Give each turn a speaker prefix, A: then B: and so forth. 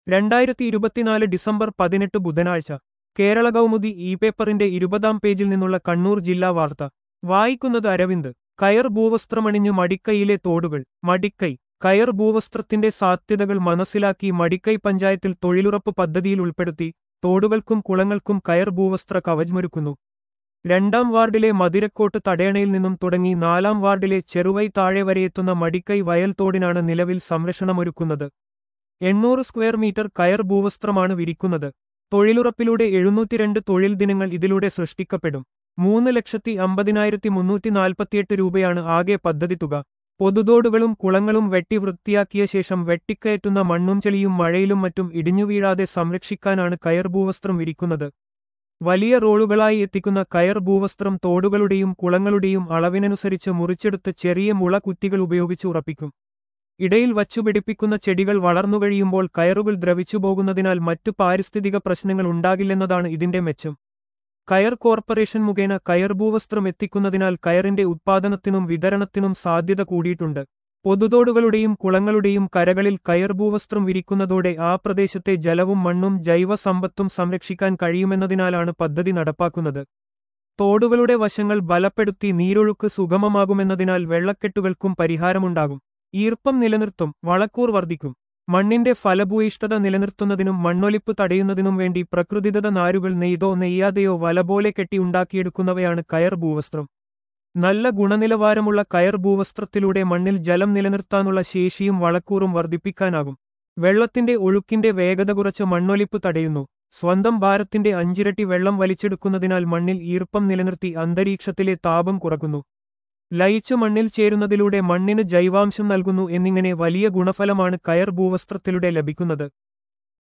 A: രണ്ടായിരത്തി ഇരുപത്തിനാല് ഡിസംബർ പതിനെട്ട് ബുധനാഴ്ച കേരള കൗമുദി ഇ പേപ്പറിന്റെ ഇരുപതാം പേജിൽ നിന്നുള്ള കണ്ണൂർ ജില്ലാ വാർത്ത വായിക്കുന്നത് അരവിന്ദ് കയർ ഭൂവസ്ത്രമണിഞ്ഞ് മടിക്കൈയിലെ തോടുകൾ മടിക്കൈ കയർ ഭൂവസ്ത്രത്തിന്റെ സാധ്യതകൾ മനസ്സിലാക്കി മടിക്കൈ പഞ്ചായത്തിൽ തൊഴിലുറപ്പ് പദ്ധതിയിൽ ഉൾപ്പെടുത്തി തോടുകൾക്കും കുളങ്ങൾക്കും കയർ ഭൂവസ്ത്ര കവചമൊരുക്കുന്നു രണ്ടാം വാർഡിലെ മതിരക്കോട്ട് തടയണയിൽ നിന്നും തുടങ്ങി നാലാം വാർഡിലെ ചെറുവൈ താഴെ വരെയെത്തുന്ന മടിക്കൈ വയൽ തോടിനാണ് നിലവിൽ സംരക്ഷണമൊരുക്കുന്നത് എണ്ണൂറ് സ്ക്വയർ മീറ്റർ കയർ ഭൂവസ്ത്രമാണ് വിരിക്കുന്നത് തൊഴിലുറപ്പിലൂടെ എഴുന്നൂറ്റിരണ്ട് തൊഴിൽ ദിനങ്ങൾ ഇതിലൂടെ സൃഷ്ടിക്കപ്പെടും മൂന്ന് ലക്ഷത്തി അമ്പതിനായിരത്തി മുന്നൂറ്റി നാൽപ്പത്തിയെട്ട് രൂപയാണ് ആകെ പദ്ധതി തുക പൊതുതോടുകളും കുളങ്ങളും വെട്ടി വൃത്തിയാക്കിയ ശേഷം വെട്ടിക്കയറ്റുന്ന മണ്ണും ചെളിയും മഴയിലും മറ്റും ഇടിഞ്ഞുവീഴാതെ സംരക്ഷിക്കാനാണ് കയർ ഭൂവസ്ത്രം വിരിക്കുന്നത് വലിയ റോളുകളായി എത്തിക്കുന്ന കയർ ഭൂവസ്ത്രം തോടുകളുടെയും കുളങ്ങളുടെയും അളവിനനുസരിച്ച് മുറിച്ചെടുത്ത് ചെറിയ മുള കുറ്റികൾ ഉപയോഗിച്ച് ഉറപ്പിക്കും ഇടയിൽ വച്ചുപിടിപ്പിക്കുന്ന ചെടികൾ വളർന്നുകഴിയുമ്പോൾ കയറുകൾ ദ്രവിച്ചുപോകുന്നതിനാൽ മറ്റു പാരിസ്ഥിതിക പ്രശ്നങ്ങൾ ഉണ്ടാകില്ലെന്നതാണ് ഇതിന്റെ മെച്ചം കയർ കോർപ്പറേഷൻ മുഖേന കയർ ഭൂവസ്ത്രം എത്തിക്കുന്നതിനാൽ കയറിന്റെ ഉത്പാദനത്തിനും വിതരണത്തിനും സാധ്യത കൂടിയിട്ടുണ്ട് പൊതുതോടുകളുടെയും കുളങ്ങളുടെയും കരകളിൽ കയർ ഭൂവസ്ത്രം വിരിക്കുന്നതോടെ ആ പ്രദേശത്തെ ജലവും മണ്ണും ജൈവസമ്പത്തും സംരക്ഷിക്കാൻ കഴിയുമെന്നതിനാലാണ് പദ്ധതി നടപ്പാക്കുന്നത് തോടുകളുടെ വശങ്ങൾ ബലപ്പെടുത്തി നീരൊഴുക്ക് സുഗമമാകുമെന്നതിനാൽ വെള്ളക്കെട്ടുകൾക്കും പരിഹാരമുണ്ടാകും ഈർപ്പം നിലനിർത്തും വളക്കൂർ വർദ്ധിക്കും മണ്ണിന്റെ ഫലഭൂയിഷ്ഠത നിലനിർത്തുന്നതിനും മണ്ണൊലിപ്പ് തടയുന്നതിനും വേണ്ടി പ്രകൃതിദത്ത നാരുകൾ നെയ്തോ നെയ്യാതെയോ വല പോലെ കെട്ടി ഉണ്ടാക്കിയെടുക്കുന്നവയാണ് കയർ ഭൂവസ്ത്രം നല്ല ഗുണനിലവാരമുള്ള കയർ ഭൂവസ്ത്രത്തിലൂടെ മണ്ണിൽ ജലം നിലനിർത്താനുള്ള ശേഷിയും വളക്കൂറും വർദ്ധിപ്പിക്കാനാകും വെള്ളത്തിന്റെ ഒഴുക്കിന്റെ വേഗത കുറച്ച് മണ്ണൊലിപ്പ് തടയുന്നു സ്വന്തം ഭാരത്തിന്റെ അഞ്ചിരട്ടി വെള്ളം വലിച്ചെടുക്കുന്നതിനാൽ മണ്ണിൽ ഈർപ്പം നിലനിർത്തി അന്തരീക്ഷത്തിലെ താപം കുറക്കുന്നു ലയിച്ചു മണ്ണിൽ ചേരുന്നതിലൂടെ മണ്ണിന് ജൈവാംശം നൽകുന്നു എന്നിങ്ങനെ വലിയ ഗുണഫലമാണ് കയർ ഭൂവസ്ത്രത്തിലൂടെ ലഭിക്കുന്നത്